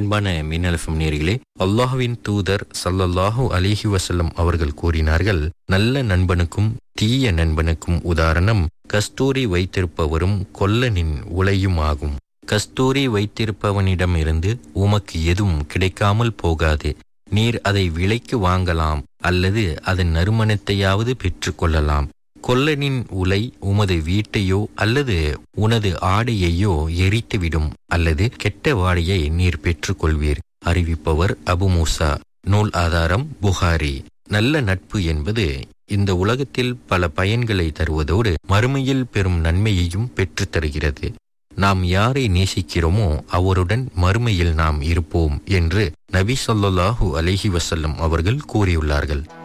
அன்பான மீனலஃபம் நேர்களே அல்லாஹுவின் தூதர் சல்லல்லாஹு அலிஹி வசல்லம் அவர்கள் கூறினார்கள் நல்ல நண்பனுக்கும் தீய நண்பனுக்கும் உதாரணம் கஸ்தூரி வைத்திருப்பவரும் கொல்லனின் உலையும் ஆகும் கஸ்தூரி வைத்திருப்பவனிடமிருந்து உமக்கு எதுவும் கிடைக்காமல் போகாது நீர் அதை விலைக்கு வாங்கலாம் அல்லது அதன் நறுமணத்தையாவது பெற்றுக்கொள்ளலாம் கொல்லனின் உலை உமது வீட்டையோ அல்லது உனது ஆடையையோ எரித்துவிடும் அல்லது கெட்ட வாடையை நீர் பெற்றுக்கொள்வீர் அறிவிப்பவர் அபு மூசா நூல் ஆதாரம் புகாரி நல்ல நட்பு என்பது இந்த உலகத்தில் பல பயன்களை தருவதோடு மறுமையில் பெறும் நன்மையையும் பெற்றுத் தருகிறது நாம் யாரை நேசிக்கிறோமோ அவருடன் மறுமையில் நாம் இருப்போம் என்று நபி சொல்லாஹு அலிஹி வசல்லம் அவர்கள் கூறியுள்ளார்கள்